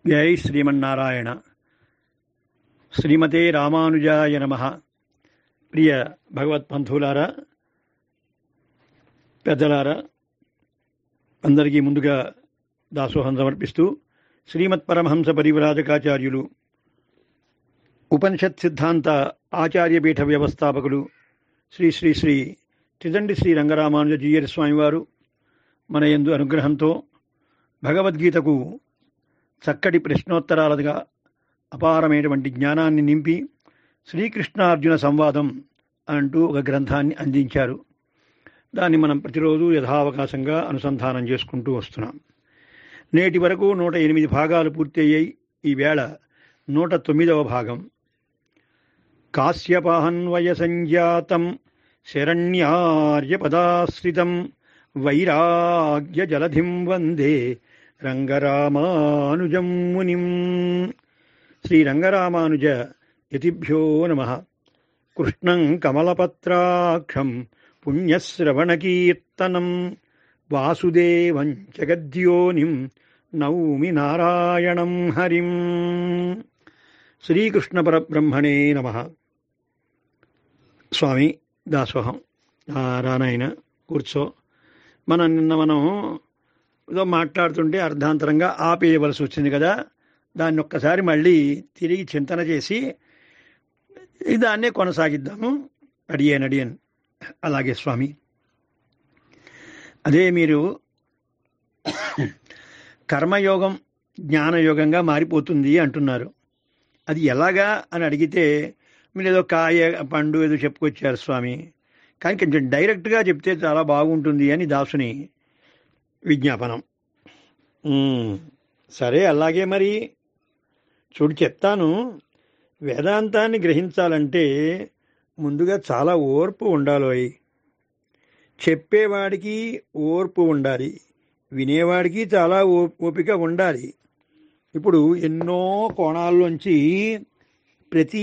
జై శ్రీమన్నారాయణ శ్రీమతే రామానుజాయ నమ ప్రియ భగవత్పంథులారా పెద్దలారా అందరికీ ముందుగా దాసోహం సమర్పిస్తూ శ్రీమత్ పరమహంస పరివ్రాజకాచార్యులు ఉపనిషత్ సిద్ధాంత ఆచార్యపీఠ వ్యవస్థాపకులు శ్రీ శ్రీ శ్రీ తిదండి శ్రీ రంగరామానుజ జీయర్ స్వామివారు మన యందు అనుగ్రహంతో భగవద్గీతకు చక్కటి ప్రశ్నోత్తరాలుగా అపారమైనటువంటి జ్ఞానాన్ని నింపి శ్రీకృష్ణార్జున సంవాదం అంటూ ఒక గ్రంథాన్ని అందించారు దాన్ని మనం ప్రతిరోజు యథావకాశంగా అనుసంధానం చేసుకుంటూ వస్తున్నాం నేటి వరకు నూట ఎనిమిది భాగాలు పూర్తయ్యాయి ఈ వేళ నూట తొమ్మిదవ భాగం కాశ్యపాహన్వయ సంజాతం శరణ్యార్యపదాశ్రితం వైరాగ్య జలధిం వందే రంగరామానుజం మునిం శ్రీరంగరామానుజ యతిభ్యో నమ కృష్ణం కమలపత్రాక్షం పుణ్యశ్రవణకీర్తనం వాసుదేవం జగద్యోనిం నౌమి నారాయణం హరిం శ్రీకృష్ణ పరబ్రహ్మణే నమ స్వామి దాసోహం రానాయన కూర్చో మనం నిన్న మనం ఏదో మాట్లాడుతుంటే అర్ధాంతరంగా ఆపేయవలసి వచ్చింది కదా దాన్ని ఒక్కసారి మళ్ళీ తిరిగి చింతన చేసి దాన్నే కొనసాగిద్దాము అడియన్ అడియన్ అలాగే స్వామి అదే మీరు కర్మయోగం జ్ఞానయోగంగా మారిపోతుంది అంటున్నారు అది ఎలాగా అని అడిగితే మీరు ఏదో కాయ పండు ఏదో చెప్పుకొచ్చారు స్వామి కానీ కొంచెం డైరెక్ట్గా చెప్తే చాలా బాగుంటుంది అని దాసుని విజ్ఞాపనం సరే అలాగే మరి చూడు చెప్తాను వేదాంతాన్ని గ్రహించాలంటే ముందుగా చాలా ఓర్పు ఉండాలి చెప్పేవాడికి ఓర్పు ఉండాలి వినేవాడికి చాలా ఓపిక ఉండాలి ఇప్పుడు ఎన్నో కోణాల్లోంచి ప్రతి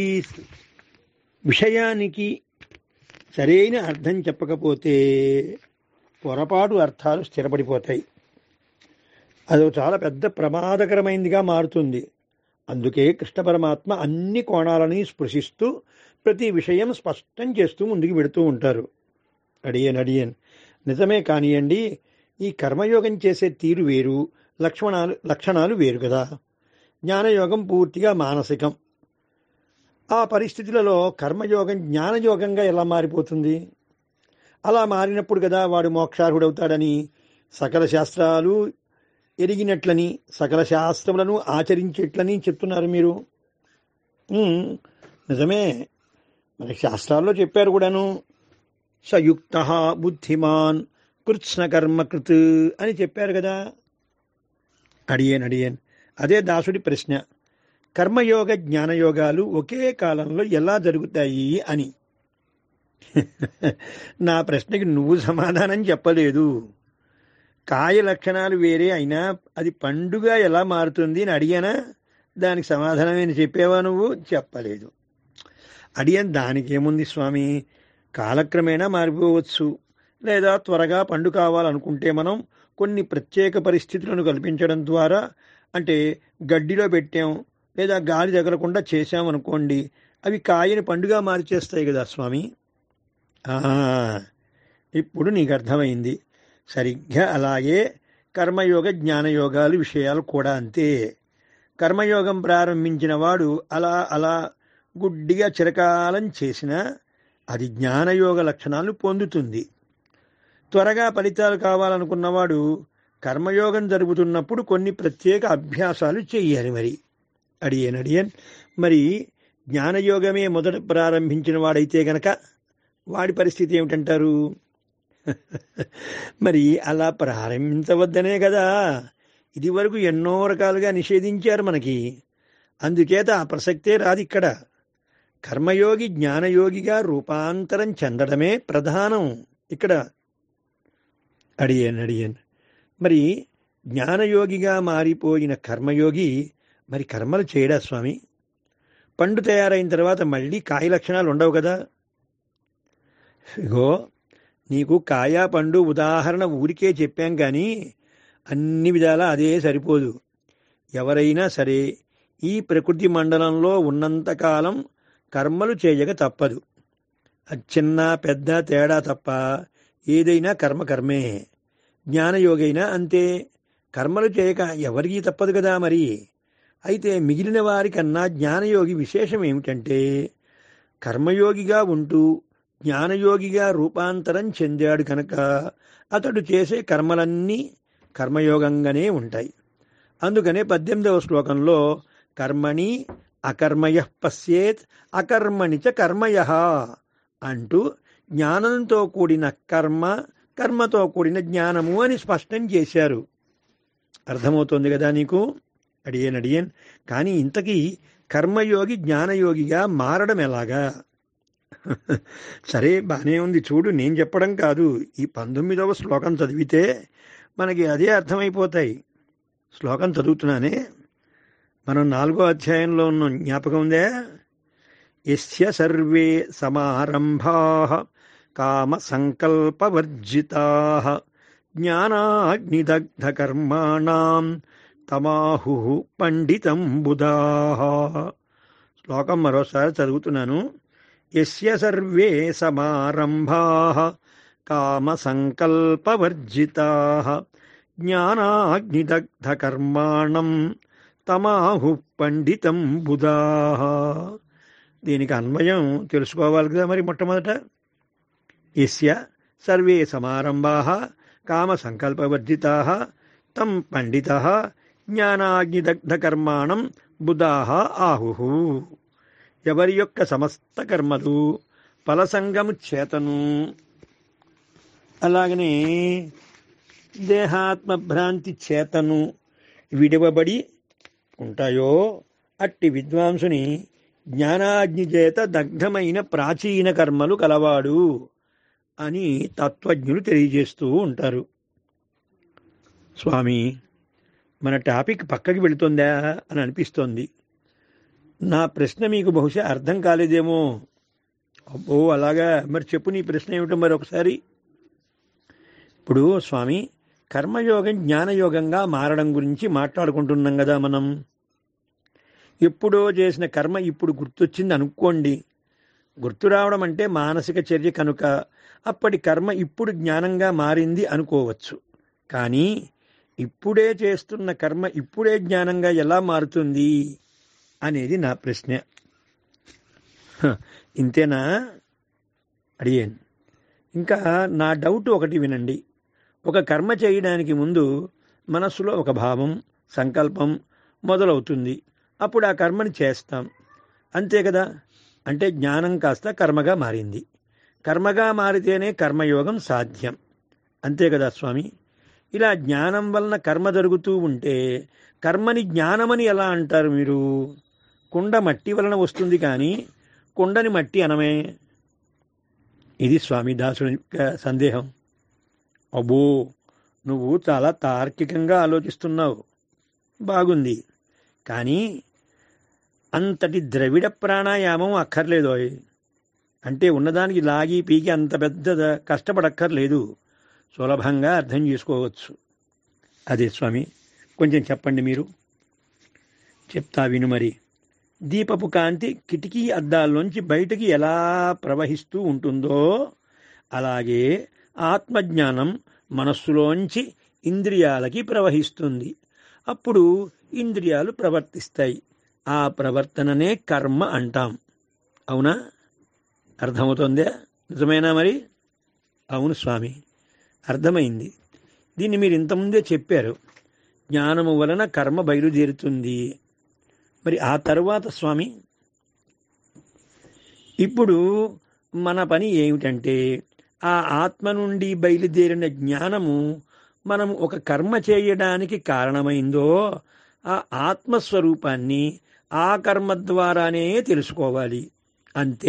విషయానికి సరైన అర్థం చెప్పకపోతే పొరపాటు అర్థాలు స్థిరపడిపోతాయి అదో చాలా పెద్ద ప్రమాదకరమైనదిగా మారుతుంది అందుకే కృష్ణ పరమాత్మ అన్ని కోణాలని స్పృశిస్తూ ప్రతి విషయం స్పష్టం చేస్తూ ముందుకు పెడుతూ ఉంటారు అడియన్ అడియన్ నిజమే కానియండి ఈ కర్మయోగం చేసే తీరు వేరు లక్ష్మణాలు లక్షణాలు వేరు కదా జ్ఞానయోగం పూర్తిగా మానసికం ఆ పరిస్థితులలో కర్మయోగం జ్ఞానయోగంగా ఎలా మారిపోతుంది అలా మారినప్పుడు కదా వాడు మోక్షార్హుడవుతాడని సకల శాస్త్రాలు ఎరిగినట్లని సకల శాస్త్రములను ఆచరించేట్లని చెప్తున్నారు మీరు నిజమే మన శాస్త్రాల్లో చెప్పారు కూడాను సయుక్త బుద్ధిమాన్ కృత్స్న కర్మకృత్ అని చెప్పారు కదా అడియన్ అడియన్ అదే దాసుడి ప్రశ్న కర్మయోగ జ్ఞానయోగాలు ఒకే కాలంలో ఎలా జరుగుతాయి అని నా ప్రశ్నకి నువ్వు సమాధానం చెప్పలేదు కాయ లక్షణాలు వేరే అయినా అది పండుగ ఎలా మారుతుంది అని అడిగానా దానికి సమాధానమేమి చెప్పేవా నువ్వు చెప్పలేదు అడిగాను దానికి ఏముంది స్వామి కాలక్రమేణా మారిపోవచ్చు లేదా త్వరగా పండు కావాలనుకుంటే మనం కొన్ని ప్రత్యేక పరిస్థితులను కల్పించడం ద్వారా అంటే గడ్డిలో పెట్టాం లేదా గాలి తగలకుండా చేశామనుకోండి అవి కాయని పండుగ మార్చేస్తాయి కదా స్వామి ఇప్పుడు నీకు అర్థమైంది సరిగ్గా అలాగే కర్మయోగ జ్ఞానయోగాలు విషయాలు కూడా అంతే కర్మయోగం ప్రారంభించిన వాడు అలా అలా గుడ్డిగా చిరకాలం చేసినా అది జ్ఞానయోగ లక్షణాలు పొందుతుంది త్వరగా ఫలితాలు కావాలనుకున్నవాడు కర్మయోగం జరుగుతున్నప్పుడు కొన్ని ప్రత్యేక అభ్యాసాలు చెయ్యాలి మరి అడియన్ అడియన్ మరి జ్ఞానయోగమే మొదట ప్రారంభించిన వాడైతే గనక వాడి పరిస్థితి ఏమిటంటారు మరి అలా ప్రారంభించవద్దనే కదా ఇది వరకు ఎన్నో రకాలుగా నిషేధించారు మనకి అందుచేత ఆ ప్రసక్తే రాదు ఇక్కడ కర్మయోగి జ్ఞానయోగిగా రూపాంతరం చెందడమే ప్రధానం ఇక్కడ అడియన్ అడియన్ మరి జ్ఞానయోగిగా మారిపోయిన కర్మయోగి మరి కర్మలు చేయడా స్వామి పండు తయారైన తర్వాత మళ్ళీ కాయ లక్షణాలు ఉండవు కదా ఇగో నీకు కాయ పండు ఉదాహరణ ఊరికే చెప్పాం కానీ అన్ని విధాలా అదే సరిపోదు ఎవరైనా సరే ఈ ప్రకృతి మండలంలో ఉన్నంతకాలం కర్మలు చేయక తప్పదు అది చిన్న పెద్ద తేడా తప్ప ఏదైనా కర్మ కర్మే జ్ఞానయోగైనా అంతే కర్మలు చేయక ఎవరికీ తప్పదు కదా మరి అయితే మిగిలిన వారికన్నా జ్ఞానయోగి విశేషం ఏమిటంటే కర్మయోగిగా ఉంటూ జ్ఞానయోగిగా రూపాంతరం చెందాడు కనుక అతడు చేసే కర్మలన్నీ కర్మయోగంగానే ఉంటాయి అందుకనే పద్దెనిమిదవ శ్లోకంలో కర్మణి అకర్మయ పశ్యేత్ అకర్మణి చ కర్మయ అంటూ జ్ఞానంతో కూడిన కర్మ కర్మతో కూడిన జ్ఞానము అని స్పష్టం చేశారు అర్థమవుతోంది కదా నీకు అడియన్ అడియన్ కానీ ఇంతకీ కర్మయోగి జ్ఞానయోగిగా మారడం ఎలాగా సరే బానే ఉంది చూడు నేను చెప్పడం కాదు ఈ పంతొమ్మిదవ శ్లోకం చదివితే మనకి అదే అర్థమైపోతాయి శ్లోకం చదువుతున్నానే మనం నాలుగో అధ్యాయంలో ఉన్న జ్ఞాపకం ఉందే ఎస్య సర్వే సమారంభా కామ సంకల్పవర్జితా జ్ఞానాగ్నిదగ్ధ కర్మాణం తమాహు పండితం బుధా శ్లోకం మరోసారి చదువుతున్నాను ఎస్య సర్వే సమారంభా కామ సంకల్పవర్జితా జ్ఞానాగ్నిదగ్ధ కర్మాణం తమాహు పండితం బుధా దీనికి అన్వయం తెలుసుకోవాలి కదా మరి మొట్టమొదట ఎస్య సర్వే సమారంభా కామ సంకల్పవర్జితా తం పండిత జ్ఞానాగ్నిదగ్ధ కర్మాణం బుధా ఆహు ఎవరి యొక్క సమస్త కర్మలు ఫలసంగము చేతను అలాగనే దేహాత్మభ్రాంతి చేతను విడవబడి ఉంటాయో అట్టి విద్వాంసుని జ్ఞానాగ్ని చేత దగ్ధమైన ప్రాచీన కర్మలు కలవాడు అని తత్వజ్ఞులు తెలియజేస్తూ ఉంటారు స్వామి మన టాపిక్ పక్కకి వెళుతుందా అని అనిపిస్తోంది నా ప్రశ్న మీకు బహుశా అర్థం కాలేదేమో అబ్బో అలాగా మరి చెప్పు నీ ప్రశ్న ఏమిటో మరి ఒకసారి ఇప్పుడు స్వామి కర్మయోగం జ్ఞానయోగంగా మారడం గురించి మాట్లాడుకుంటున్నాం కదా మనం ఎప్పుడో చేసిన కర్మ ఇప్పుడు గుర్తొచ్చింది అనుకోండి గుర్తు రావడం అంటే మానసిక చర్య కనుక అప్పటి కర్మ ఇప్పుడు జ్ఞానంగా మారింది అనుకోవచ్చు కానీ ఇప్పుడే చేస్తున్న కర్మ ఇప్పుడే జ్ఞానంగా ఎలా మారుతుంది అనేది నా ప్రశ్న హ, ఇంతేనా అడిగాను ఇంకా నా డౌట్ ఒకటి వినండి ఒక కర్మ చేయడానికి ముందు మనస్సులో ఒక భావం సంకల్పం మొదలవుతుంది అప్పుడు ఆ కర్మని చేస్తాం అంతే కదా అంటే జ్ఞానం కాస్త కర్మగా మారింది కర్మగా మారితేనే కర్మయోగం సాధ్యం అంతే కదా స్వామి ఇలా జ్ఞానం వలన కర్మ జరుగుతూ ఉంటే కర్మని జ్ఞానమని ఎలా అంటారు మీరు కుండ మట్టి వలన వస్తుంది కానీ కుండని మట్టి అనమే ఇది స్వామి దాసుని యొక్క సందేహం అబ్బో నువ్వు చాలా తార్కికంగా ఆలోచిస్తున్నావు బాగుంది కానీ అంతటి ద్రవిడ ప్రాణాయామం అక్కర్లేదోయ్ అంటే ఉన్నదానికి లాగి పీకి అంత పెద్ద కష్టపడక్కర్లేదు సులభంగా అర్థం చేసుకోవచ్చు అదే స్వామి కొంచెం చెప్పండి మీరు చెప్తా విను మరి దీపపు కాంతి కిటికీ అద్దాల్లోంచి బయటికి ఎలా ప్రవహిస్తూ ఉంటుందో అలాగే ఆత్మజ్ఞానం మనస్సులోంచి ఇంద్రియాలకి ప్రవహిస్తుంది అప్పుడు ఇంద్రియాలు ప్రవర్తిస్తాయి ఆ ప్రవర్తననే కర్మ అంటాం అవునా అర్థమవుతుందా నిజమేనా మరి అవును స్వామి అర్థమైంది దీన్ని మీరు ఇంతకుముందే చెప్పారు జ్ఞానము వలన కర్మ బయలుదేరుతుంది మరి ఆ తరువాత స్వామి ఇప్పుడు మన పని ఏమిటంటే ఆ ఆత్మ నుండి బయలుదేరిన జ్ఞానము మనం ఒక కర్మ చేయడానికి కారణమైందో ఆ ఆత్మస్వరూపాన్ని ఆ కర్మ ద్వారానే తెలుసుకోవాలి అంతే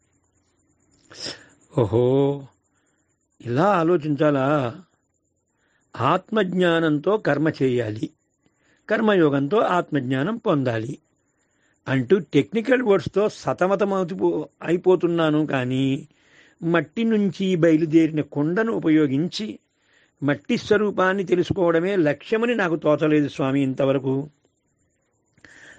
ఓహో ఇలా ఆలోచించాలా ఆత్మజ్ఞానంతో కర్మ చేయాలి కర్మయోగంతో ఆత్మజ్ఞానం పొందాలి అంటూ టెక్నికల్ వర్డ్స్తో సతమతమవుతూ అయిపోతున్నాను కానీ మట్టి నుంచి బయలుదేరిన కొండను ఉపయోగించి మట్టి స్వరూపాన్ని తెలుసుకోవడమే లక్ష్యమని నాకు తోచలేదు స్వామి ఇంతవరకు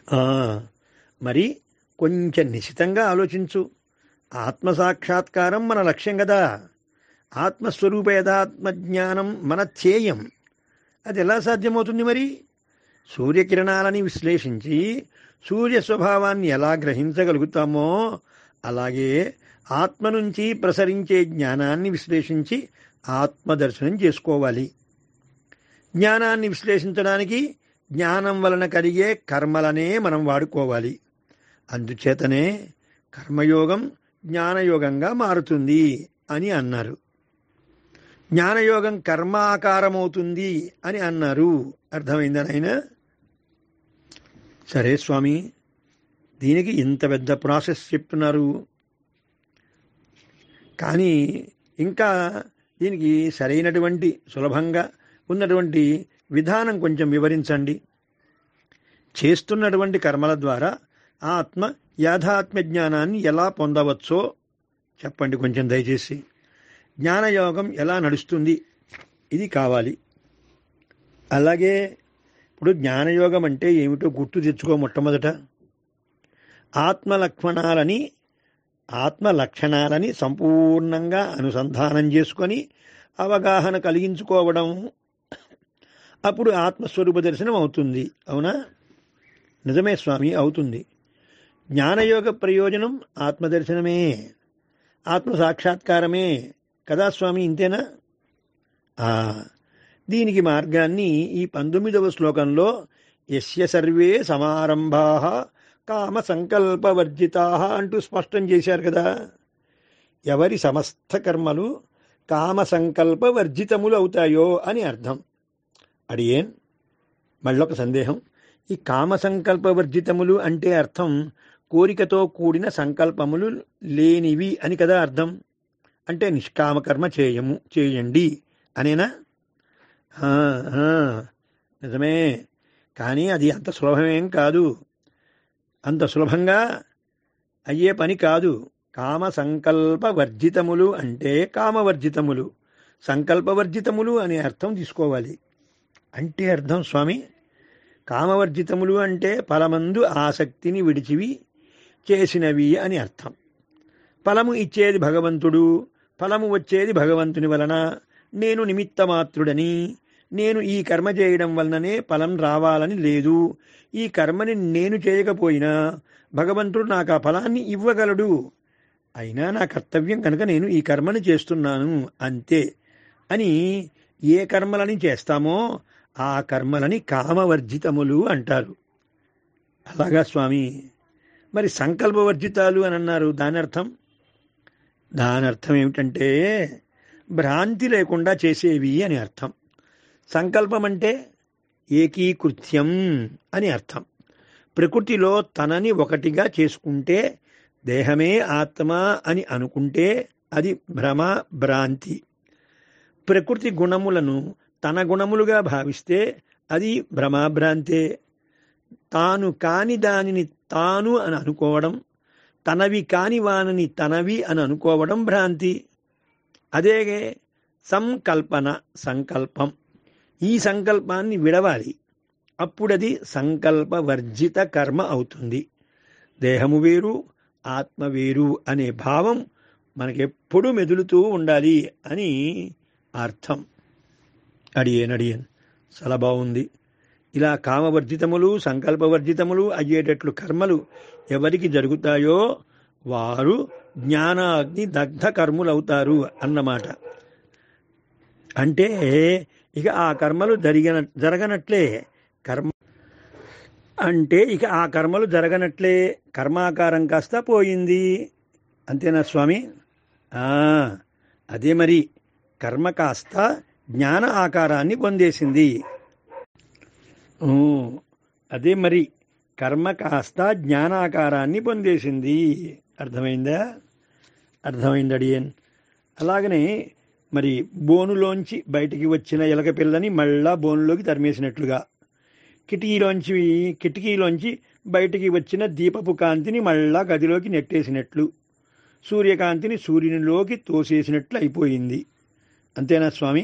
ఆ, మరి కొంచెం నిశితంగా ఆలోచించు ఆత్మసాక్షాత్కారం మన లక్ష్యం కదా ఆత్మస్వరూప యథాత్మ జ్ఞానం మన ధ్యేయం అది ఎలా సాధ్యమవుతుంది మరి సూర్యకిరణాలని విశ్లేషించి సూర్య స్వభావాన్ని ఎలా గ్రహించగలుగుతామో అలాగే ఆత్మ నుంచి ప్రసరించే జ్ఞానాన్ని విశ్లేషించి ఆత్మదర్శనం చేసుకోవాలి జ్ఞానాన్ని విశ్లేషించడానికి జ్ఞానం వలన కలిగే కర్మలనే మనం వాడుకోవాలి అందుచేతనే కర్మయోగం జ్ఞానయోగంగా మారుతుంది అని అన్నారు జ్ఞానయోగం కర్మాకారమవుతుంది అని అన్నారు అర్థమైందా నాయన సరే స్వామి దీనికి ఇంత పెద్ద ప్రాసెస్ చెప్తున్నారు కానీ ఇంకా దీనికి సరైనటువంటి సులభంగా ఉన్నటువంటి విధానం కొంచెం వివరించండి చేస్తున్నటువంటి కర్మల ద్వారా ఆత్మ యాథాత్మ్య జ్ఞానాన్ని ఎలా పొందవచ్చో చెప్పండి కొంచెం దయచేసి జ్ఞానయోగం ఎలా నడుస్తుంది ఇది కావాలి అలాగే ఇప్పుడు జ్ఞానయోగం అంటే ఏమిటో గుర్తు తెచ్చుకో మొట్టమొదట ఆత్మ లక్షణాలని ఆత్మ లక్షణాలని సంపూర్ణంగా అనుసంధానం చేసుకొని అవగాహన కలిగించుకోవడం అప్పుడు ఆత్మస్వరూప దర్శనం అవుతుంది అవునా నిజమే స్వామి అవుతుంది జ్ఞానయోగ ప్రయోజనం ఆత్మదర్శనమే ఆత్మ సాక్షాత్కారమే కదా స్వామి ఇంతేనా ఆ, దీనికి మార్గాన్ని ఈ పంతొమ్మిదవ శ్లోకంలో యస్య సర్వే సమారంభా కామ సంకల్పవర్జితా అంటూ స్పష్టం చేశారు కదా ఎవరి సమస్త కర్మలు కామ సంకల్ప వర్జితములు అవుతాయో అని అర్థం అడియేన్ మళ్ళొక సందేహం ఈ కామ సంకల్ప వర్జితములు అంటే అర్థం కోరికతో కూడిన సంకల్పములు లేనివి అని కదా అర్థం అంటే నిష్కామకర్మ చేయము చేయండి అనేనా ఆ, ఆ, నిజమే కానీ అది అంత సులభమేం కాదు అంత సులభంగా అయ్యే పని కాదు కామ సంకల్ప వర్జితములు అంటే కామవర్జితములు సంకల్పవర్జితములు అనే అర్థం తీసుకోవాలి అంటే అర్థం స్వామి కామవర్జితములు అంటే ఫలమందు ఆసక్తిని విడిచివి చేసినవి అని అర్థం ఫలము ఇచ్చేది భగవంతుడు ఫలము వచ్చేది భగవంతుని వలన నేను నిమిత్తమాత్రుడని నేను ఈ కర్మ చేయడం వలననే ఫలం రావాలని లేదు ఈ కర్మని నేను చేయకపోయినా భగవంతుడు నాకు ఆ ఫలాన్ని ఇవ్వగలడు అయినా నా కర్తవ్యం కనుక నేను ఈ కర్మని చేస్తున్నాను అంతే అని ఏ కర్మలని చేస్తామో ఆ కర్మలని కామవర్జితములు అంటారు అలాగా స్వామి మరి సంకల్పవర్జితాలు అని అన్నారు దాని అర్థం దాని అర్థం ఏమిటంటే భ్రాంతి లేకుండా చేసేవి అని అర్థం సంకల్పం అంటే ఏకీకృత్యం అని అర్థం ప్రకృతిలో తనని ఒకటిగా చేసుకుంటే దేహమే ఆత్మ అని అనుకుంటే అది భ్రమ భ్రాంతి ప్రకృతి గుణములను తన గుణములుగా భావిస్తే అది భ్రమాభ్రాంతే తాను కాని దానిని తాను అని అనుకోవడం తనవి కాని వానిని తనవి అని అనుకోవడం భ్రాంతి అదే సంకల్పన సంకల్పం ఈ సంకల్పాన్ని విడవాలి అప్పుడది సంకల్పవర్జిత కర్మ అవుతుంది దేహము వేరు ఆత్మ వేరు అనే భావం మనకెప్పుడు మెదులుతూ ఉండాలి అని అర్థం అడియన్ అడియన్ చాలా బాగుంది ఇలా కామవర్జితములు సంకల్పవర్జితములు అయ్యేటట్లు కర్మలు ఎవరికి జరుగుతాయో వారు జ్ఞానాగ్ని దగ్ధ కర్ములవుతారు అన్నమాట అంటే ఇక ఆ కర్మలు జరిగిన జరగనట్లే కర్మ అంటే ఇక ఆ కర్మలు జరగనట్లే కర్మాకారం కాస్త పోయింది అంతేనా స్వామి ఆ, అదే మరి కర్మ కాస్త జ్ఞాన ఆకారాన్ని పొందేసింది ఊ, అదే మరి కర్మ కాస్త జ్ఞానాకారాన్ని పొందేసింది అర్థమైందా అర్థమైంది అడియన్ అలాగనే మరి బోనులోంచి బయటికి వచ్చిన ఎలక పిల్లని మళ్ళా బోనులోకి తరిమేసినట్లుగా కిటికీలోంచి కిటికీలోంచి బయటికి వచ్చిన దీపపు కాంతిని మళ్ళా గదిలోకి నెట్టేసినట్లు సూర్యకాంతిని సూర్యునిలోకి తోసేసినట్లు అయిపోయింది అంతేనా స్వామి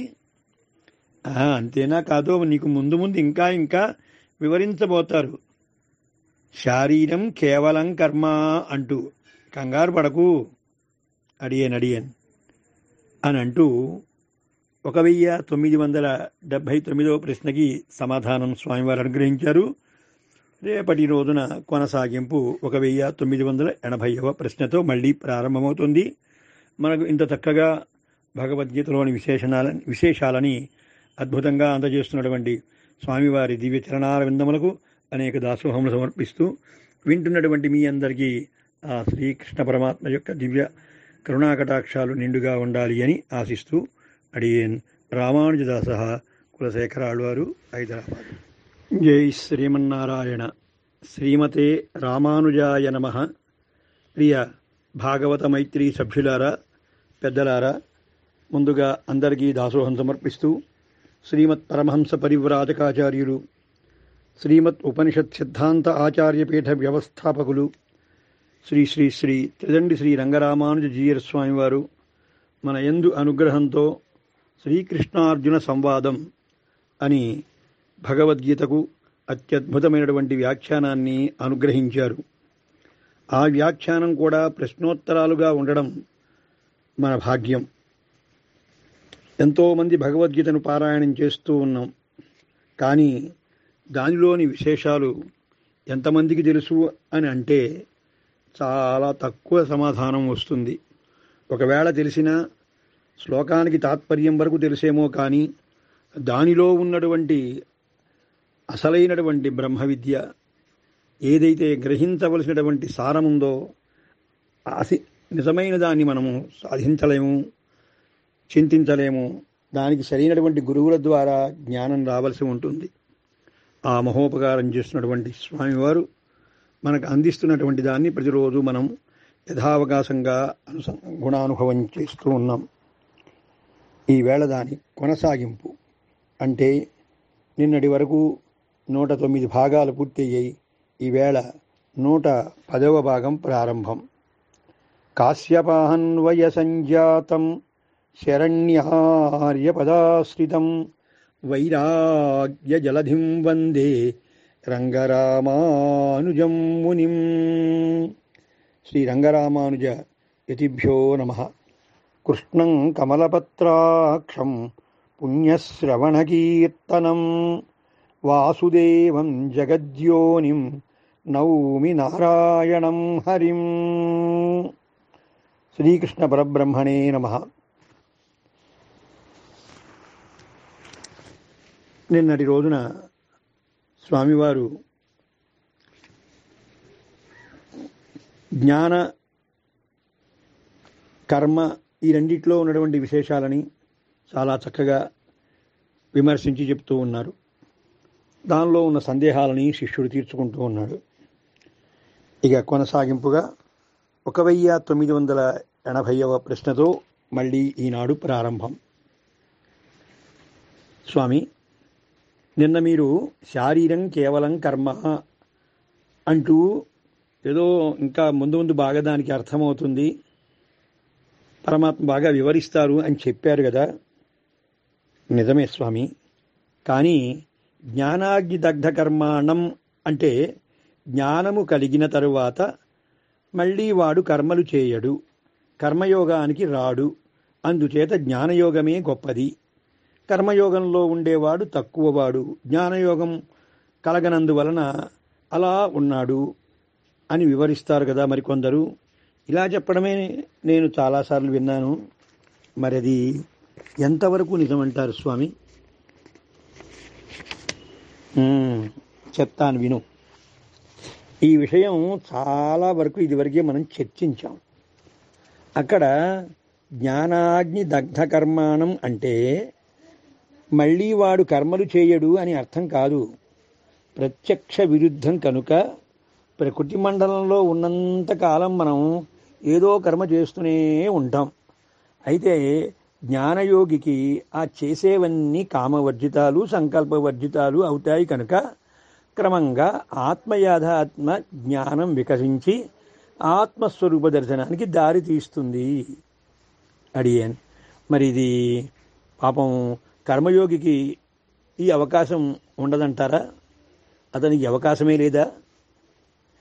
ఆ, అంతేనా కాదో నీకు ముందు ముందు ఇంకా ఇంకా వివరించబోతారు శారీరం కేవలం కర్మ అంటూ కంగారు పడకు అడియన్ అడియన్ అని అంటూ ఒక వెయ్యి తొమ్మిది వందల డెబ్భై తొమ్మిదవ ప్రశ్నకి సమాధానం స్వామివారు అనుగ్రహించారు రేపటి రోజున కొనసాగింపు ఒక వెయ్యి తొమ్మిది వందల ఎనభైవ ప్రశ్నతో మళ్ళీ ప్రారంభమవుతుంది మనకు ఇంత చక్కగా భగవద్గీతలోని విశేషణాల విశేషాలని అద్భుతంగా అందజేస్తున్నటువంటి స్వామివారి దివ్య చరణాల విందములకు అనేక దాసోహములు సమర్పిస్తూ వింటున్నటువంటి మీ అందరికీ ఆ శ్రీకృష్ణ పరమాత్మ యొక్క దివ్య కరుణాకటాక్షాలు నిండుగా ఉండాలి అని ఆశిస్తూ అడియేన్ రామానుజదాస కులశేఖరాళ్వారు హైదరాబాద్ జై శ్రీమన్నారాయణ శ్రీమతే రామానుజాయ నమ ప్రియ భాగవత మైత్రి సభ్యులారా పెద్దలారా ముందుగా అందరికీ దాసోహం సమర్పిస్తూ శ్రీమత్ పరమహంస పరివ్రాజకాచార్యులు శ్రీమత్ ఉపనిషత్ సిద్ధాంత ఆచార్యపీఠ వ్యవస్థాపకులు శ్రీ శ్రీ శ్రీ త్రిదండి శ్రీ రంగరామానుజ జీయర్ స్వామివారు మన ఎందు అనుగ్రహంతో శ్రీకృష్ణార్జున సంవాదం అని భగవద్గీతకు అత్యద్భుతమైనటువంటి వ్యాఖ్యానాన్ని అనుగ్రహించారు ఆ వ్యాఖ్యానం కూడా ప్రశ్నోత్తరాలుగా ఉండడం మన భాగ్యం ఎంతోమంది భగవద్గీతను పారాయణం చేస్తూ ఉన్నాం కానీ దానిలోని విశేషాలు ఎంతమందికి తెలుసు అని అంటే చాలా తక్కువ సమాధానం వస్తుంది ఒకవేళ తెలిసినా శ్లోకానికి తాత్పర్యం వరకు తెలిసేమో కానీ దానిలో ఉన్నటువంటి అసలైనటువంటి బ్రహ్మ విద్య ఏదైతే గ్రహించవలసినటువంటి సారముందో అసి నిజమైన దాన్ని మనము సాధించలేము చింతించలేము దానికి సరైనటువంటి గురువుల ద్వారా జ్ఞానం రావాల్సి ఉంటుంది ఆ మహోపకారం చేస్తున్నటువంటి స్వామివారు మనకు అందిస్తున్నటువంటి దాన్ని ప్రతిరోజు మనం యథావకాశంగా అనుస గుణానుభవం చేస్తూ ఉన్నాం ఈవేళ దాని కొనసాగింపు అంటే నిన్నటి వరకు నూట తొమ్మిది భాగాలు పూర్తయ్యాయి ఈవేళ నూట పదవ భాగం ప్రారంభం కాశ్యపాహన్వయ సంజాతం శరణ్యార్యపదాశ్రితం వైరాగ్య జలధిం వందే రంగరామానుజం మునిం శ్రీ రంగరామానుజ యతిభ్యో నమ కృష్ణం కమలపత్రాక్షం పుణ్యశ్రవణకీర్తనం వాసుదేవం జగద్యోనిం నౌమి నారాయణం హరిం శ్రీకృష్ణ పరబ్రహ్మణే నమ నిన్నటి రోజున స్వామివారు జ్ఞాన కర్మ ఈ రెండిట్లో ఉన్నటువంటి విశేషాలని చాలా చక్కగా విమర్శించి చెప్తూ ఉన్నారు దానిలో ఉన్న సందేహాలని శిష్యుడు తీర్చుకుంటూ ఉన్నాడు ఇక కొనసాగింపుగా ఒక వెయ్యి తొమ్మిది వందల ఎనభైవ ప్రశ్నతో మళ్ళీ ఈనాడు ప్రారంభం స్వామి నిన్న మీరు శారీరం కేవలం కర్మ అంటూ ఏదో ఇంకా ముందు ముందు బాగా దానికి అర్థమవుతుంది పరమాత్మ బాగా వివరిస్తారు అని చెప్పారు కదా నిజమే స్వామి కానీ జ్ఞానాగ్ని దగ్ధ కర్మాణం అంటే జ్ఞానము కలిగిన తరువాత మళ్ళీ వాడు కర్మలు చేయడు కర్మయోగానికి రాడు అందుచేత జ్ఞానయోగమే గొప్పది కర్మయోగంలో ఉండేవాడు తక్కువవాడు జ్ఞానయోగం కలగనందువలన అలా ఉన్నాడు అని వివరిస్తారు కదా మరికొందరు ఇలా చెప్పడమే నేను చాలాసార్లు విన్నాను మరి అది ఎంతవరకు నిజమంటారు స్వామి మ్మ్, చెప్తాను విను ఈ విషయం చాలా వరకు ఇదివరకే మనం చర్చించాం అక్కడ జ్ఞానాగ్ని దగ్ధ కర్మాణం అంటే మళ్ళీ వాడు కర్మలు చేయడు అని అర్థం కాదు ప్రత్యక్ష విరుద్ధం కనుక ప్రకృతి మండలంలో ఉన్నంత కాలం మనం ఏదో కర్మ చేస్తూనే ఉంటాం అయితే జ్ఞానయోగికి ఆ చేసేవన్నీ కామవర్జితాలు సంకల్పవర్జితాలు అవుతాయి కనుక క్రమంగా ఆత్మయాథాత్మ జ్ఞానం వికసించి ఆత్మస్వరూప దర్శనానికి దారి తీస్తుంది అడిగాను మరి ఇది పాపం కర్మయోగికి ఈ అవకాశం ఉండదంటారా అతనికి అవకాశమే లేదా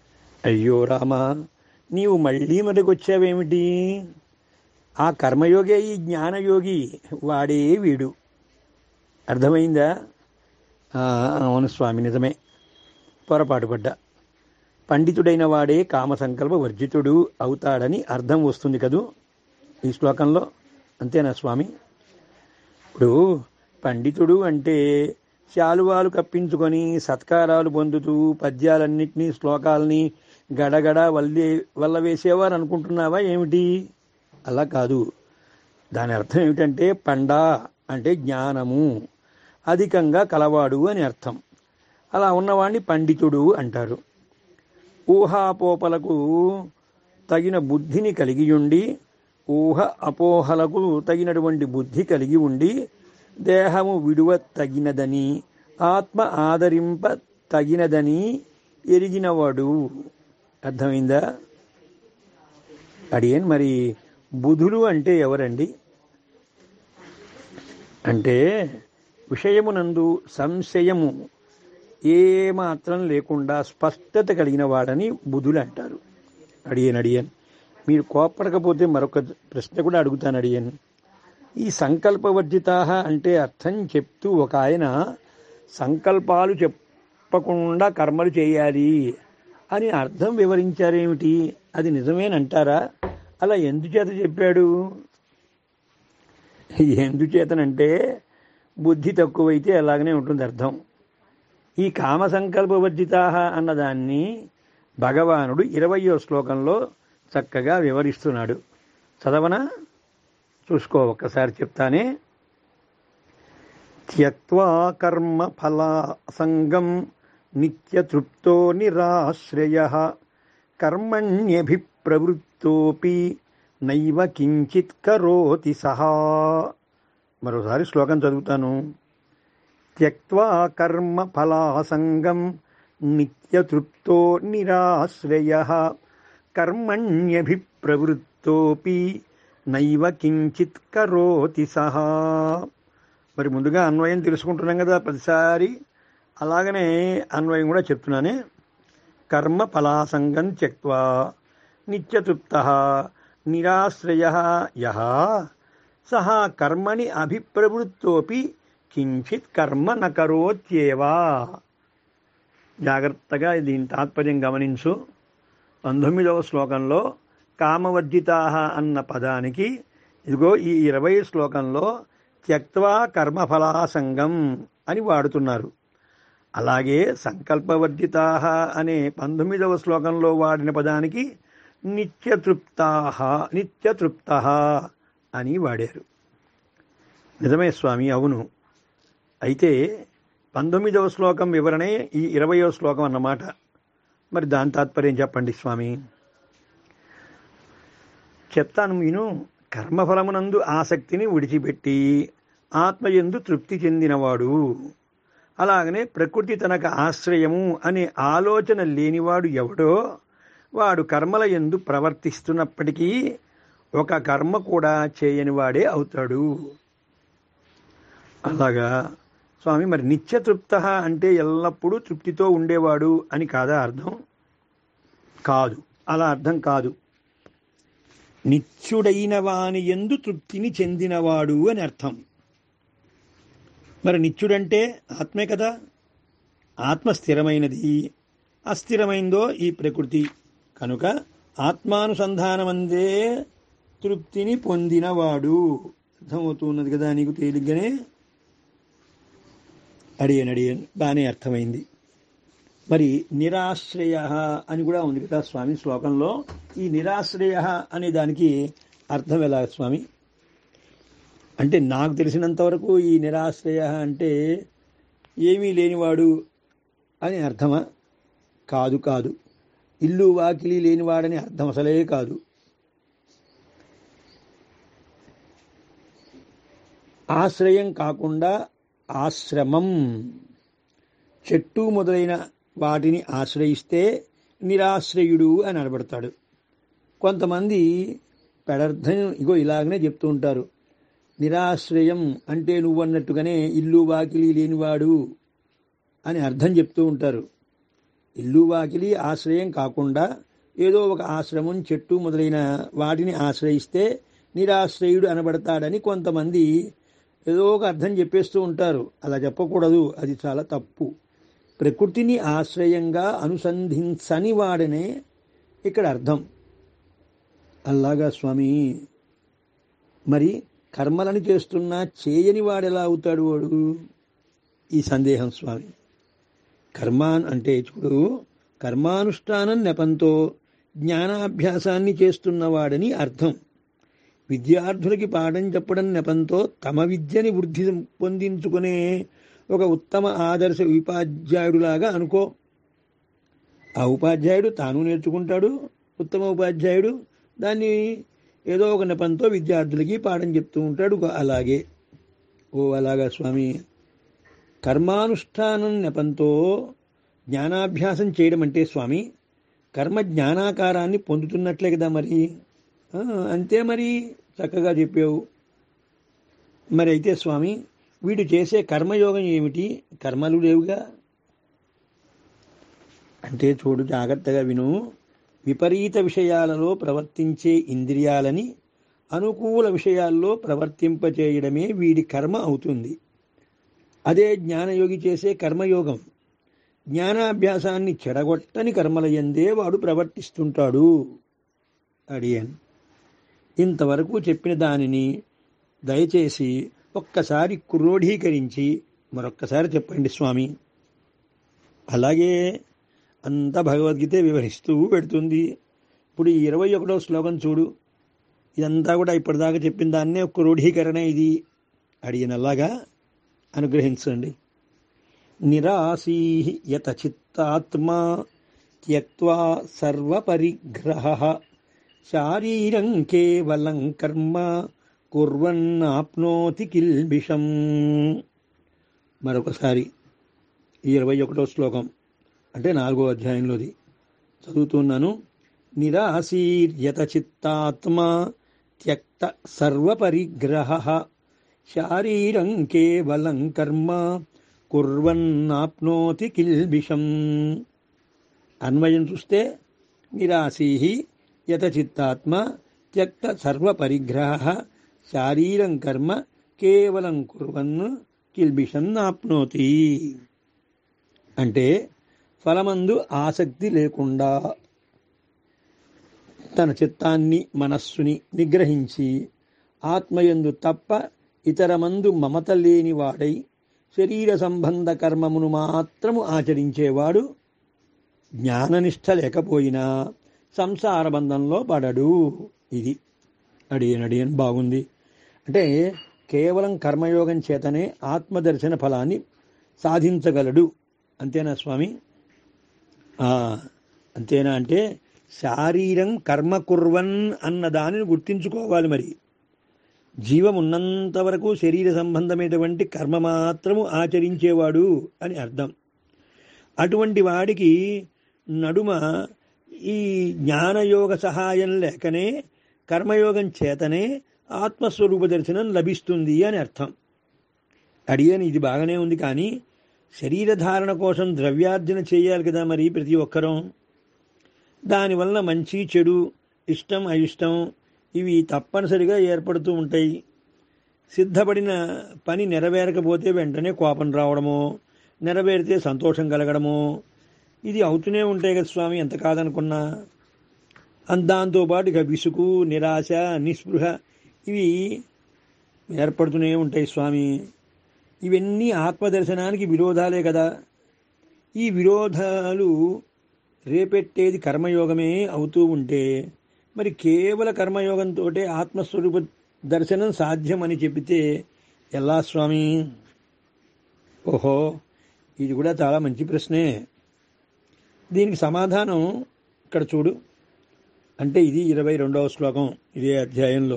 అయ్యో రామా నీవు మళ్ళీ మొదటికొచ్చావేమిటి ఆ కర్మయోగే ఈ జ్ఞానయోగి వాడే వీడు అర్థమైందా ఆ, అవును స్వామి నిజమే పొరపాటు పడ్డా పండితుడైన వాడే కామ సంకల్ప వర్జితుడు అవుతాడని అర్థం వస్తుంది కదూ ఈ శ్లోకంలో అంతేనా స్వామి ఇప్పుడు పండితుడు అంటే శాలువాలు కప్పించుకొని సత్కారాలు పొందుతూ పద్యాలన్నింటినీ శ్లోకాలని గడగడ వల్లి వల్ల వేసేవారు అనుకుంటున్నావా ఏమిటి అలా కాదు దాని అర్థం ఏమిటంటే పండా అంటే జ్ఞానము అధికంగా కలవాడు అని అర్థం అలా ఉన్నవాడిని పండితుడు అంటారు ఊహాపోపలకు తగిన బుద్ధిని కలిగి ఉండి ఊహ అపోహలకు తగినటువంటి బుద్ధి కలిగి ఉండి దేహము విడువ తగినదని ఆత్మ ఆదరింప తగినదని ఎరిగినవాడు అర్థమైందా అడియన్ మరి బుధులు అంటే ఎవరండి అంటే విషయమునందు సంశయము ఏమాత్రం లేకుండా స్పష్టత కలిగిన వాడని బుధులు అంటారు అడియన్ అడియన్ మీరు కోపడకపోతే మరొక ప్రశ్న కూడా అడుగుతాను అడియన్ ఈ సంకల్పవర్జితా అంటే అర్థం చెప్తూ ఒక ఆయన సంకల్పాలు చెప్పకుండా కర్మలు చేయాలి అని అర్థం వివరించారేమిటి అది నిజమేనంటారా అలా ఎందుచేత చెప్పాడు ఎందుచేతనంటే బుద్ధి తక్కువైతే అలాగనే ఉంటుంది అర్థం ఈ కామ సంకల్పవర్జితా అన్నదాన్ని భగవానుడు ఇరవయో శ్లోకంలో చక్కగా వివరిస్తున్నాడు చదవనా చూసుకో ఒక్కసారి చెప్తానే త్యక్వా కర్మ ఫలా సంగం నిత్యతృప్తో నిరాశ్రయ కర్మణ్యభిప్రవృత్తోపి నైవ కించిత్ కరోతి సహా మరోసారి శ్లోకం చదువుతాను త్యక్వా కర్మ ఫలాసంగం నిత్యతృప్తో నిరాశ్రయ కర్మణ్యభిప్రవృత్తోపి నైవ కించిత్ కరోతి సహా మరి ముందుగా అన్వయం తెలుసుకుంటున్నాం కదా ప్రతిసారి అలాగనే అన్వయం కూడా చెప్తున్నానే కర్మ ఫలాసంగం త్యక్వా నిత్యతృప్త నిరాశ్రయ యహ సహ కర్మని అభిప్రవృత్తోపి కించిత్ కర్మ నకరోత్యేవా జాగ్రత్తగా దీని తాత్పర్యం గమనించు పంతొమ్మిదవ శ్లోకంలో కామవర్జితా అన్న పదానికి ఇదిగో ఈ ఇరవై శ్లోకంలో త్యక్వా కర్మఫలాసంగం అని వాడుతున్నారు అలాగే సంకల్పవర్జితా అనే పంతొమ్మిదవ శ్లోకంలో వాడిన పదానికి నిత్యతృప్తా నిత్యతృప్త అని వాడారు నిజమే స్వామి అవును అయితే పంతొమ్మిదవ శ్లోకం వివరణే ఈ ఇరవయో శ్లోకం అన్నమాట మరి దాని తాత్పర్యం చెప్పండి స్వామి చెప్తాను నేను కర్మఫలమునందు ఆసక్తిని విడిచిపెట్టి ఆత్మయందు తృప్తి చెందినవాడు అలాగనే ప్రకృతి తనకు ఆశ్రయము అనే ఆలోచన లేనివాడు ఎవడో వాడు కర్మల ఎందు ప్రవర్తిస్తున్నప్పటికీ ఒక కర్మ కూడా చేయనివాడే అవుతాడు అలాగా స్వామి మరి నిత్యతృప్త అంటే ఎల్లప్పుడూ తృప్తితో ఉండేవాడు అని కాదా అర్థం కాదు అలా అర్థం కాదు నిత్యుడైన వాని ఎందు తృప్తిని చెందినవాడు అని అర్థం మరి నిత్యుడంటే ఆత్మే కదా ఆత్మ స్థిరమైనది అస్థిరమైందో ఈ ప్రకృతి కనుక ఆత్మానుసంధానమందే తృప్తిని పొందినవాడు అర్థమవుతున్నది కదా నీకు తేలిగ్గానే అడియన్ అడియన్ బాగానే అర్థమైంది మరి నిరాశ్రయ అని కూడా ఉంది కదా స్వామి శ్లోకంలో ఈ నిరాశ్రయ అనే దానికి అర్థం ఎలా స్వామి అంటే నాకు తెలిసినంత వరకు ఈ నిరాశ్రయ అంటే ఏమీ లేనివాడు అని అర్థమా కాదు కాదు ఇల్లు వాకిలి లేనివాడని అర్థం అసలే కాదు ఆశ్రయం కాకుండా ఆశ్రమం చెట్టు మొదలైన వాటిని ఆశ్రయిస్తే నిరాశ్రయుడు అని అనబడతాడు కొంతమంది పెడర్థం ఇగో ఇలాగనే చెప్తూ ఉంటారు నిరాశ్రయం అంటే నువ్వన్నట్టుగానే ఇల్లు వాకిలి లేనివాడు అని అర్థం చెప్తూ ఉంటారు ఇల్లు వాకిలి ఆశ్రయం కాకుండా ఏదో ఒక ఆశ్రమం చెట్టు మొదలైన వాటిని ఆశ్రయిస్తే నిరాశ్రయుడు అనబడతాడని కొంతమంది ఏదో ఒక అర్థం చెప్పేస్తూ ఉంటారు అలా చెప్పకూడదు అది చాలా తప్పు ప్రకృతిని ఆశ్రయంగా అనుసంధించని వాడనే ఇక్కడ అర్థం అలాగా స్వామి మరి కర్మలను చేస్తున్నా చేయని వాడెలా అవుతాడు వాడు ఈ సందేహం స్వామి కర్మ అంటే చూడు కర్మానుష్ఠానం నెపంతో జ్ఞానాభ్యాసాన్ని చేస్తున్నవాడని అర్థం విద్యార్థులకి పాఠం చెప్పడం నెపంతో తమ విద్యని వృద్ధి పొందించుకునే ఒక ఉత్తమ ఆదర్శ ఉపాధ్యాయుడులాగా అనుకో ఆ ఉపాధ్యాయుడు తాను నేర్చుకుంటాడు ఉత్తమ ఉపాధ్యాయుడు దాన్ని ఏదో ఒక నెపంతో విద్యార్థులకి పాఠం చెప్తూ ఉంటాడు అలాగే ఓ అలాగా స్వామి కర్మానుష్ఠానం నెపంతో జ్ఞానాభ్యాసం చేయడం అంటే స్వామి కర్మ జ్ఞానాకారాన్ని పొందుతున్నట్లే కదా మరి అంతే మరి చక్కగా చెప్పావు మరి అయితే స్వామి వీడు చేసే కర్మయోగం ఏమిటి కర్మలు లేవుగా అంటే చూడు జాగ్రత్తగా విను విపరీత విషయాలలో ప్రవర్తించే ఇంద్రియాలని అనుకూల విషయాల్లో ప్రవర్తింపచేయడమే వీడి కర్మ అవుతుంది అదే జ్ఞానయోగి చేసే కర్మయోగం జ్ఞానాభ్యాసాన్ని చెడగొట్టని కర్మల ఎందే వాడు ప్రవర్తిస్తుంటాడు అడియన్ ఇంతవరకు చెప్పిన దానిని దయచేసి ఒక్కసారి క్రోఢీకరించి మరొక్కసారి చెప్పండి స్వామి అలాగే అంత భగవద్గీత వివరిస్తూ పెడుతుంది ఇప్పుడు ఈ ఇరవై ఒకటో శ్లోకం చూడు ఇదంతా కూడా ఇప్పటిదాకా చెప్పిన దాన్నే క్రోఢీకరణ ఇది అడిగినలాగా అనుగ్రహించండి నిరాశీ యత చిత్తాత్మా త్యక్వా సర్వపరిగ్రహ శారీరం కేవలం కర్మ కుర్వన్నాప్నోతి కిల్బిషం మరొకసారి ఈ ఇరవై ఒకటో శ్లోకం అంటే నాలుగో అధ్యాయంలోది చదువుతున్నాను నిరాశీర్యత చిత్తాత్మా త్యక్త సర్వపరిగ్రహ శారీరం కేవలం కర్మ కుర్వన్నాప్నోతి కిల్బిషం అన్వయం చూస్తే నిరాశీ యత చిత్తాత్మ త్యక్త సర్వపరిగ్రహ శారీరం కర్మ కేవలం కుర్వన్ కిల్బిషం నాప్నోతి అంటే ఫలమందు ఆసక్తి లేకుండా తన చిత్తాన్ని మనస్సుని నిగ్రహించి ఆత్మయందు తప్ప ఇతరమందు మమత లేని వాడై శరీర సంబంధ కర్మమును మాత్రము ఆచరించేవాడు జ్ఞాననిష్ట లేకపోయినా సంసార బంధంలో పడడు ఇది అడియన్ అడియన్ బాగుంది అంటే కేవలం కర్మయోగం చేతనే ఆత్మదర్శన ఫలాన్ని సాధించగలడు అంతేనా స్వామి అంతేనా అంటే శారీరం కర్మ కుర్వన్ అన్న దానిని గుర్తించుకోవాలి మరి జీవం ఉన్నంత వరకు శరీర సంబంధమైనటువంటి కర్మ మాత్రము ఆచరించేవాడు అని అర్థం అటువంటి వాడికి నడుమ ఈ జ్ఞానయోగ సహాయం లేకనే కర్మయోగం చేతనే ఆత్మస్వరూప దర్శనం లభిస్తుంది అని అర్థం అడిగని ఇది బాగానే ఉంది కానీ శరీరధారణ కోసం ద్రవ్యార్జన చేయాలి కదా మరి ప్రతి ఒక్కరూ దానివల్ల మంచి చెడు ఇష్టం అయిష్టం ఇవి తప్పనిసరిగా ఏర్పడుతూ ఉంటాయి సిద్ధపడిన పని నెరవేరకపోతే వెంటనే కోపం రావడమో నెరవేరితే సంతోషం కలగడమో ఇది అవుతూనే ఉంటాయి కదా స్వామి ఎంత కాదనుకున్నా దాంతోపాటు ఇక విసుగు నిరాశ నిస్పృహ ఇవి ఏర్పడుతూనే ఉంటాయి స్వామి ఇవన్నీ ఆత్మదర్శనానికి విరోధాలే కదా ఈ విరోధాలు రేపెట్టేది కర్మయోగమే అవుతూ ఉంటే మరి కేవల కర్మయోగంతో ఆత్మస్వరూప దర్శనం సాధ్యమని చెబితే ఎలా స్వామి ఓహో ఇది కూడా చాలా మంచి ప్రశ్నే దీనికి సమాధానం ఇక్కడ చూడు అంటే ఇది ఇరవై రెండవ శ్లోకం ఇదే అధ్యాయంలో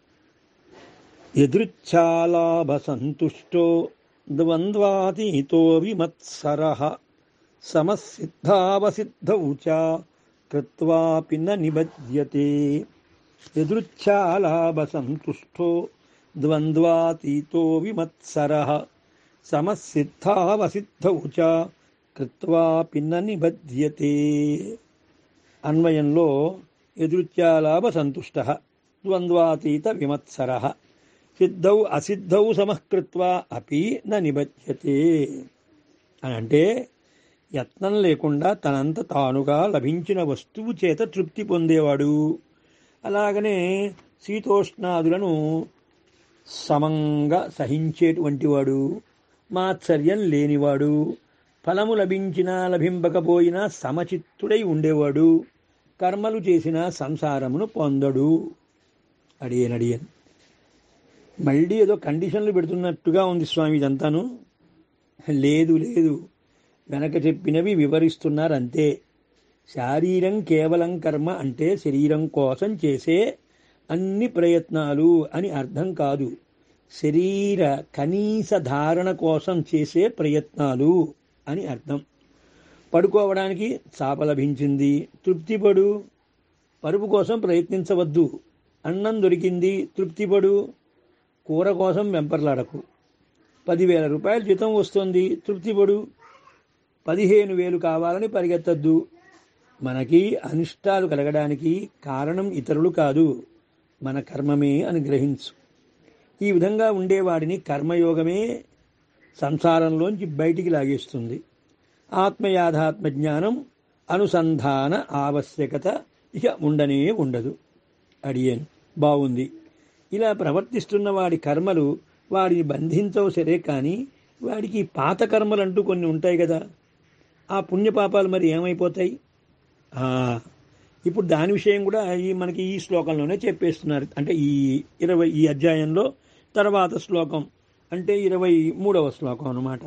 ఎదృచ్ఛాలాభ సంతుష్టో ద్వంద్వాతీతో విమత్సర సమసిద్ధావసిద్ధౌ చ కృత్వాపి న నిబధ్యతే ఎదృచ్ఛాలాభ సంతుష్టో ద్వంద్వాతీతో విమత్సర సమసిద్ధావసిద్ధౌ చ కృత్వాపి న నిబధ్యతే అన్వయంలో ఎదృత్యాలాభ సంతుష్ట ద్వంద్వాతీత విమత్సర సిద్ధౌ అసిద్ధౌ సమకృత్వా అపి న నిబధ్యతే అని అంటే యత్నం లేకుండా తనంత తానుగా లభించిన వస్తువు చేత తృప్తి పొందేవాడు అలాగనే శీతోష్ణాదులను సమంగా సహించేటువంటి వాడు మాత్సర్యం లేనివాడు ఫలము లభించినా లభింపకపోయినా సమచిత్తుడై ఉండేవాడు కర్మలు చేసిన సంసారమును పొందడు అడియన్ అడియన్ మళ్ళీ ఏదో కండిషన్లు పెడుతున్నట్టుగా ఉంది స్వామి ఇదంతాను లేదు లేదు వెనక చెప్పినవి వివరిస్తున్నారు అంతే శారీరం కేవలం కర్మ అంటే శరీరం కోసం చేసే అన్ని ప్రయత్నాలు అని అర్థం కాదు శరీర కనీస ధారణ కోసం చేసే ప్రయత్నాలు అని అర్థం పడుకోవడానికి చాప లభించింది తృప్తిపడు పరుపు కోసం ప్రయత్నించవద్దు అన్నం దొరికింది తృప్తిపడు కూర కోసం వెంపర్లాడకు పదివేల రూపాయల జీతం వస్తుంది తృప్తిపడు పదిహేను వేలు కావాలని పరిగెత్తద్దు మనకి అనిష్టాలు కలగడానికి కారణం ఇతరులు కాదు మన కర్మమే అని గ్రహించు ఈ విధంగా ఉండేవాడిని కర్మయోగమే సంసారంలోంచి బయటికి లాగేస్తుంది ఆత్మయాథాత్మ జ్ఞానం అనుసంధాన ఆవశ్యకత ఇక ఉండనే ఉండదు అడియన్ బాగుంది ఇలా ప్రవర్తిస్తున్న వాడి కర్మలు వాడిని బంధించవు సరే కానీ వాడికి పాత కర్మలంటూ కొన్ని ఉంటాయి కదా ఆ పుణ్యపాపాలు మరి ఏమైపోతాయి ఆ, ఇప్పుడు దాని విషయం కూడా ఈ మనకి ఈ శ్లోకంలోనే చెప్పేస్తున్నారు అంటే ఈ ఇరవై ఈ అధ్యాయంలో తర్వాత శ్లోకం అంటే ఇరవై మూడవ శ్లోకం అన్నమాట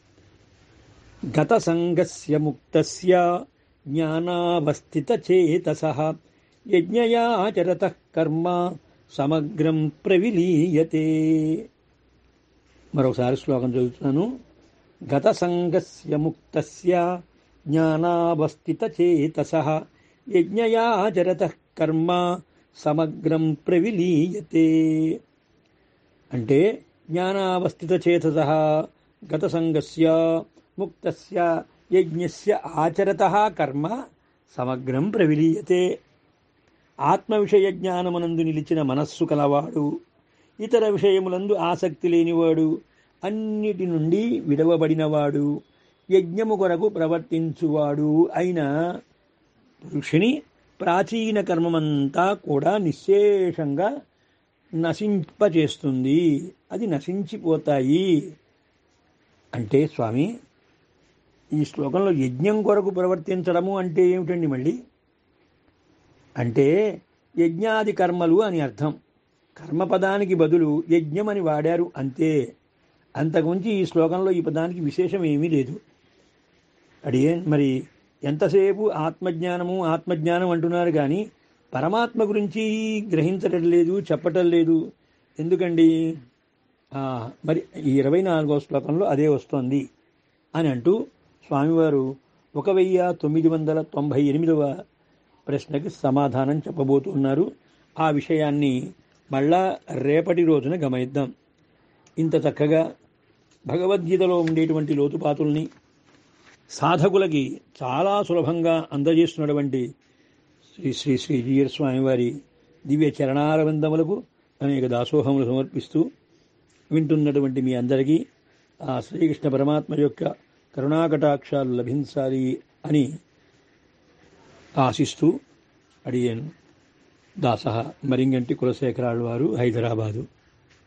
గత సంగస్య ముక్తస్య జ్ఞానావస్థిత చేతస యజ్ఞయాచరత కర్మ సమగ్రం ప్రవిలీయతే మరొకసారి శ్లోకం చదువుతున్నాను గత సంగస్య ముక్తస్య జ్ఞానావస్థిత చేతస యజ్ఞయాచరత కర్మ సమగ్రం ప్రవిలీయతే అంటే జ్ఞానావస్థిత చేతస గత సంగస్య ముక్తస్య యజ్ఞస్య ఆచరత కర్మ సమగ్రం ప్రవిలీయతే ఆత్మ విషయ జ్ఞానమునందు నిలిచిన మనస్సు కలవాడు ఇతర విషయములందు ఆసక్తి లేనివాడు అన్నిటి నుండి విడవబడినవాడు యజ్ఞము కొరకు ప్రవర్తించువాడు అయిన పురుషుని ప్రాచీన కర్మమంతా కూడా నిశ్శేషంగా నశింపచేస్తుంది అది నశించిపోతాయి అంటే స్వామి ఈ శ్లోకంలో యజ్ఞం కొరకు ప్రవర్తించడము అంటే ఏమిటండి మళ్ళీ అంటే యజ్ఞాది కర్మలు అని అర్థం కర్మపదానికి బదులు యజ్ఞం అని వాడారు అంతే అంతకుమించి ఈ శ్లోకంలో ఈ పదానికి విశేషం ఏమీ లేదు అడిగే మరి ఎంతసేపు ఆత్మజ్ఞానము ఆత్మజ్ఞానం అంటున్నారు కానీ పరమాత్మ గురించి గ్రహించటం లేదు చెప్పటం లేదు ఎందుకండి ఆ, మరి ఈ ఇరవై నాలుగో శ్లోకంలో అదే వస్తోంది అని అంటూ స్వామివారు ఒక వెయ్యి తొమ్మిది వందల తొంభై ఎనిమిదవ ప్రశ్నకి సమాధానం చెప్పబోతున్నారు ఆ విషయాన్ని మళ్ళా రేపటి రోజున గమనిద్దాం ఇంత చక్కగా భగవద్గీతలో ఉండేటువంటి లోతుపాతుల్ని సాధకులకి చాలా సులభంగా అందజేస్తున్నటువంటి శ్రీ శ్రీ శ్రీ జీయర్ స్వామి వారి దివ్య చరణారవిందములకు అనేక దాసోహములు సమర్పిస్తూ వింటున్నటువంటి మీ అందరికీ ఆ శ్రీకృష్ణ పరమాత్మ యొక్క కరుణాకటాక్షాలు లభించాలి అని ఆశిస్తూ అడిగాను దాస మరింగంటి కులశేఖరాలు వారు హైదరాబాదు